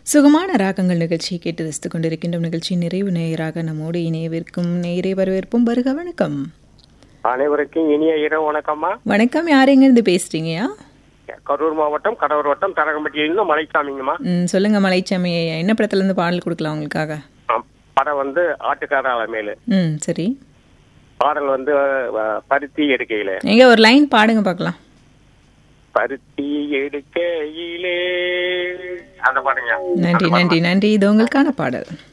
சுகமான ராகங்கள் நிகழ்ச்சியை கேட்டு ரசித்துக் கொண்டிருக்கின்ற நிகழ்ச்சி நிறைவு நேயராக நம்மோடு இணையவிருக்கும் நேயரை வரவேற்போம் வருக வணக்கம் அனைவருக்கும் இனிய இரவு வணக்கம்மா வணக்கம் யார் எங்கேருந்து பேசுறீங்கயா கரூர் மாவட்டம் கடவுர் வட்டம் தரகம்பட்டியிலிருந்து மலைச்சாமிங்கம்மா ம், சொல்லுங்க மலைச்சாமி என்ன படத்துல இருந்து பாடல் கொடுக்கலாம் உங்களுக்காக ஆ, படம் வந்து ஆட்டுக்கார அலமேலு ம் சரி பாடல் வந்து அஹ், பருத்தி எடுக்கையில எங்க ஒரு லைன் பாடுங்க பார்க்கலாம் பருத்தி எடுக்கையிலே அந்த பாடுங்க நன்றி நன்றி நன்றி இது உங்களுக்கான பாடல்